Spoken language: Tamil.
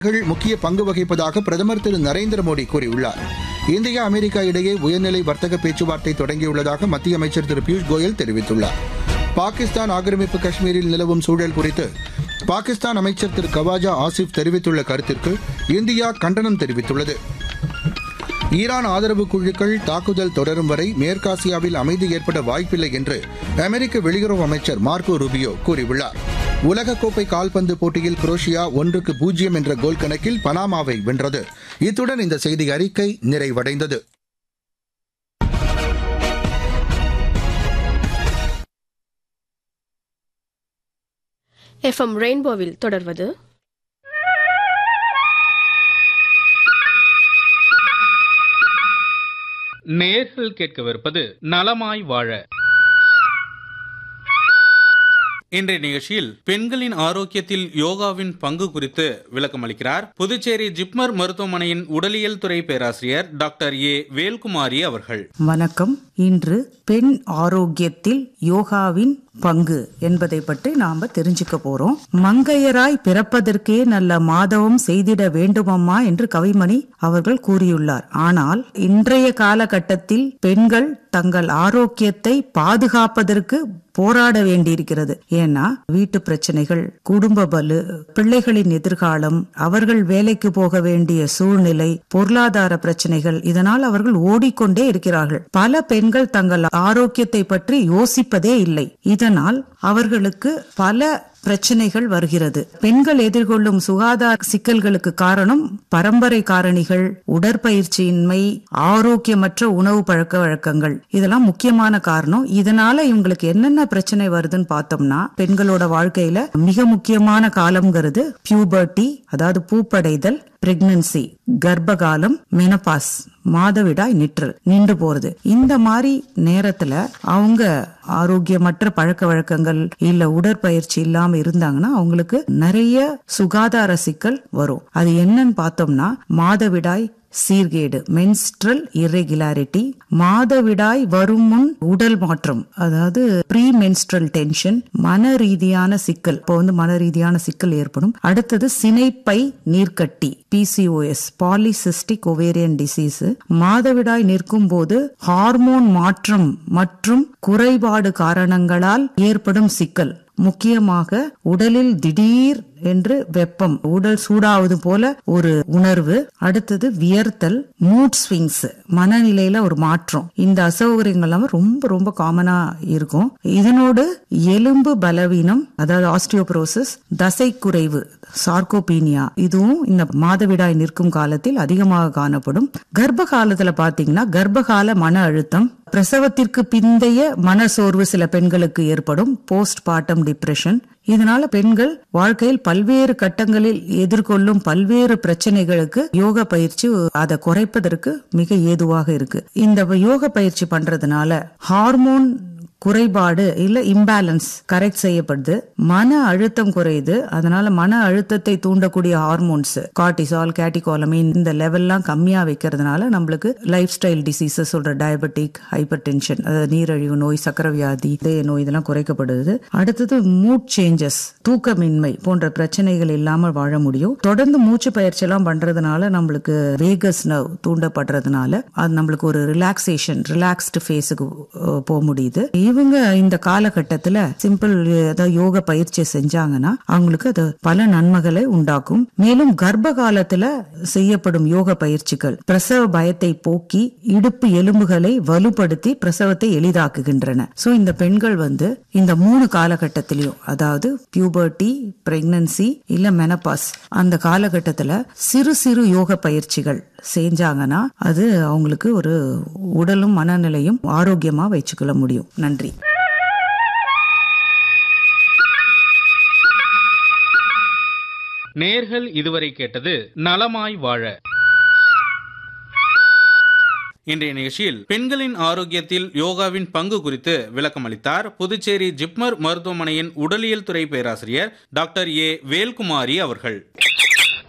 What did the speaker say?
கள் முக்கிய பங்கு வகிப்பதாக பிரதமர் திரு நரேந்திர மோடி கூறியுள்ளார் இந்தியா அமெரிக்கா இடையே உயர்நிலை வர்த்தக பேச்சுவார்த்தை தொடங்கியுள்ளதாக மத்திய அமைச்சர் திரு பியூஷ் கோயல் தெரிவித்துள்ளார் பாகிஸ்தான் ஆக்கிரமிப்பு காஷ்மீரில் நிலவும் சூழல் குறித்து பாகிஸ்தான் அமைச்சர் திரு கவாஜா ஆசிப் தெரிவித்துள்ள கருத்திற்கு இந்தியா கண்டனம் தெரிவித்துள்ளது ஈரான் ஆதரவு குழுக்கள் தாக்குதல் தொடரும் வரை மேற்காசியாவில் அமைதி ஏற்பட வாய்ப்பில்லை என்று அமெரிக்க வெளியுறவு அமைச்சர் மார்க்கோ ரூபியோ கூறியுள்ளார் உலகக்கோப்பை கால்பந்து போட்டியில் குரோஷியா ஒன்றுக்கு பூஜ்ஜியம் என்ற கோல் கணக்கில் பனாமாவை வென்றது இத்துடன் இந்த செய்தி அறிக்கை நிறைவடைந்தது எஃப்எம் ரெயின்போவில் தொடர்வது நேர்கள் கேட்கவிருப்பது நலமாய் வாழ இன்றைய நிகழ்ச்சியில் பெண்களின் ஆரோக்கியத்தில் யோகாவின் பங்கு குறித்து விளக்கம் அளிக்கிறார் புதுச்சேரி ஜிப்மர் மருத்துவமனையின் உடலியல் துறை பேராசிரியர் டாக்டர் ஏ வேல்குமாரி அவர்கள் வணக்கம் இன்று பெண் ஆரோக்கியத்தில் யோகாவின் பங்கு என்பதை பற்றி நாம தெரிஞ்சுக்க போறோம் மங்கையராய் பிறப்பதற்கே நல்ல மாதவம் செய்திட வேண்டுமம்மா என்று கவிமணி அவர்கள் கூறியுள்ளார் ஆனால் இன்றைய காலகட்டத்தில் பெண்கள் தங்கள் ஆரோக்கியத்தை பாதுகாப்பதற்கு போராட வேண்டியிருக்கிறது ஏன்னா வீட்டு பிரச்சனைகள் குடும்ப பலு பிள்ளைகளின் எதிர்காலம் அவர்கள் வேலைக்கு போக வேண்டிய சூழ்நிலை பொருளாதார பிரச்சனைகள் இதனால் அவர்கள் ஓடிக்கொண்டே இருக்கிறார்கள் பல பெண்கள் தங்கள் ஆரோக்கியத்தை பற்றி யோசிப்பதே இல்லை இதனால் அவர்களுக்கு பல பிரச்சனைகள் வருகிறது பெண்கள் எதிர்கொள்ளும் சுகாதார சிக்கல்களுக்கு காரணம் பரம்பரை காரணிகள் உடற்பயிற்சியின்மை ஆரோக்கியமற்ற உணவு பழக்க வழக்கங்கள் இதெல்லாம் முக்கியமான காரணம் இதனால இவங்களுக்கு என்னென்ன பிரச்சனை வருதுன்னு பார்த்தோம்னா பெண்களோட வாழ்க்கையில மிக முக்கியமான காலம்ங்கிறது பியூபர்ட்டி அதாவது பூப்படைதல் பிரெக்னன்சி கர்ப்பகாலம் மெனபாஸ் மாதவிடாய் நிற்றல் நின்று போறது இந்த மாதிரி நேரத்துல அவங்க ஆரோக்கியமற்ற பழக்க வழக்கங்கள் இல்ல உடற்பயிற்சி இல்லாம இருந்தாங்கன்னா அவங்களுக்கு நிறைய சுகாதார சிக்கல் வரும் அது என்னன்னு பார்த்தோம்னா மாதவிடாய் சீர்கேடு மென்ஸ்ட்ரல் இரெகுலாரிட்டி மாதவிடாய் வரும் முன் உடல் மாற்றம் அதாவது ப்ரீ மென்ஸ்ட்ரல் டென்ஷன் மன ரீதியான சிக்கல் இப்போ வந்து மன ரீதியான சிக்கல் ஏற்படும் அடுத்தது சினைப்பை நீர்க்கட்டி பிசிஓஎஸ் பாலிசிஸ்டிக் ஒவேரியன் டிசீஸ் மாதவிடாய் நிற்கும் போது ஹார்மோன் மாற்றம் மற்றும் குறைபாடு காரணங்களால் ஏற்படும் சிக்கல் முக்கியமாக உடலில் திடீர் என்று வெப்பம் உடல் சூடாவது போல ஒரு உணர்வு அடுத்தது வியர்த்தல் மூட் ஸ்விங்ஸ் மனநிலையில ஒரு மாற்றம் இந்த அசௌகரியங்கள் எல்லாம் ரொம்ப ரொம்ப காமனா இருக்கும் இதனோடு எலும்பு பலவீனம் அதாவது ஆஸ்டியோபரோசிஸ் தசை குறைவு சார்கோபீனியா இதுவும் இந்த மாதவிடாய் நிற்கும் காலத்தில் அதிகமாக காணப்படும் கர்ப்ப காலத்துல பாத்தீங்கன்னா கர்ப்பகால மன அழுத்தம் பிரசவத்திற்கு பிந்தைய மன சோர்வு சில பெண்களுக்கு ஏற்படும் போஸ்ட் பார்ட்டம் டிப்ரெஷன் இதனால பெண்கள் வாழ்க்கையில் பல்வேறு கட்டங்களில் எதிர்கொள்ளும் பல்வேறு பிரச்சனைகளுக்கு யோக பயிற்சி அதை குறைப்பதற்கு மிக ஏதுவாக இருக்கு இந்த யோக பயிற்சி பண்றதுனால ஹார்மோன் குறைபாடு இல்ல இம்பேலன்ஸ் கரெக்ட் செய்யப்படுது மன அழுத்தம் குறையுது அதனால மன அழுத்தத்தை தூண்டக்கூடிய ஹார்மோன்ஸ் கார்டிசால் கேட்டிகாலமின் இந்த லெவல்லாம் கம்மியா வைக்கிறதுனால நம்மளுக்கு லைஃப் ஸ்டைல் டிசீசஸ் சொல்ற டயபெட்டிக் ஹைப்பர் டென்ஷன் அதாவது நீரிழிவு நோய் சக்கர வியாதி இதய நோய் இதெல்லாம் குறைக்கப்படுது அடுத்தது மூட் சேஞ்சஸ் தூக்கமின்மை போன்ற பிரச்சனைகள் இல்லாமல் வாழ முடியும் தொடர்ந்து மூச்சு பயிற்சி எல்லாம் பண்றதுனால நம்மளுக்கு வேகஸ் நர்வ் தூண்டப்படுறதுனால அது நம்மளுக்கு ஒரு ரிலாக்ஸேஷன் ரிலாக்ஸ்டு ஃபேஸுக்கு போக முடியுது இவங்க இந்த காலகட்டத்துல சிம்பிள் ஏதாவது யோக பயிற்சி செஞ்சாங்கன்னா அவங்களுக்கு அது பல நன்மைகளை உண்டாக்கும் மேலும் கர்ப்ப காலத்துல செய்யப்படும் யோக பயிற்சிகள் பிரசவ பயத்தை போக்கி இடுப்பு எலும்புகளை வலுப்படுத்தி பிரசவத்தை எளிதாக்குகின்றன சோ இந்த பெண்கள் வந்து இந்த மூணு காலகட்டத்திலையும் அதாவது பியூபர்ட்டி பிரெக்னன்சி இல்ல மெனபாஸ் அந்த காலகட்டத்துல சிறு சிறு யோக பயிற்சிகள் செஞ்சாங்கன்னா அது அவங்களுக்கு ஒரு உடலும் மனநிலையும் ஆரோக்கியமா வச்சுக்கொள்ள முடியும் நன்றி நேர்கள் இதுவரை கேட்டது நலமாய் வாழ இன்றைய நிகழ்ச்சியில் பெண்களின் ஆரோக்கியத்தில் யோகாவின் பங்கு குறித்து விளக்கம் அளித்தார் புதுச்சேரி ஜிப்மர் மருத்துவமனையின் உடலியல் துறை பேராசிரியர் டாக்டர் ஏ வேல்குமாரி அவர்கள்